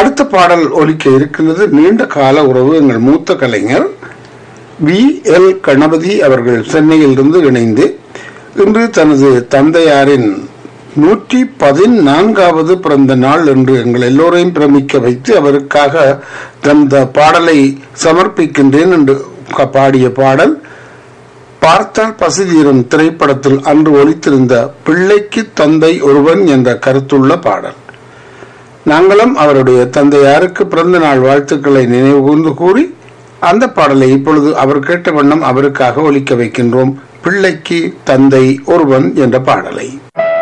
அடுத்த பாடல் ஒலிக்க இருக்கின்றது நீண்ட கால உறவு எங்கள் மூத்த கலைஞர் வி எல் கணபதி அவர்கள் சென்னையிலிருந்து இணைந்து இன்று தனது தந்தையாரின் நூற்றி பதினான்காவது பிறந்த நாள் என்று எங்கள் எல்லோரையும் பிரமிக்க வைத்து அவருக்காக தந்த பாடலை சமர்ப்பிக்கின்றேன் என்று க- பாடிய பாடல் பார்த்தால் பசிதீரும் திரைப்படத்தில் அன்று ஒலித்திருந்த பிள்ளைக்கு தந்தை ஒருவன் என்ற கருத்துள்ள பாடல் நாங்களும் அவருடைய தந்தையாருக்கு பிறந்த நாள் வாழ்த்துக்களை நினைவு கூர்ந்து கூறி அந்த பாடலை இப்பொழுது அவர் கேட்ட வண்ணம் அவருக்காக ஒலிக்க வைக்கின்றோம் பிள்ளைக்கு தந்தை ஒருவன் என்ற பாடலை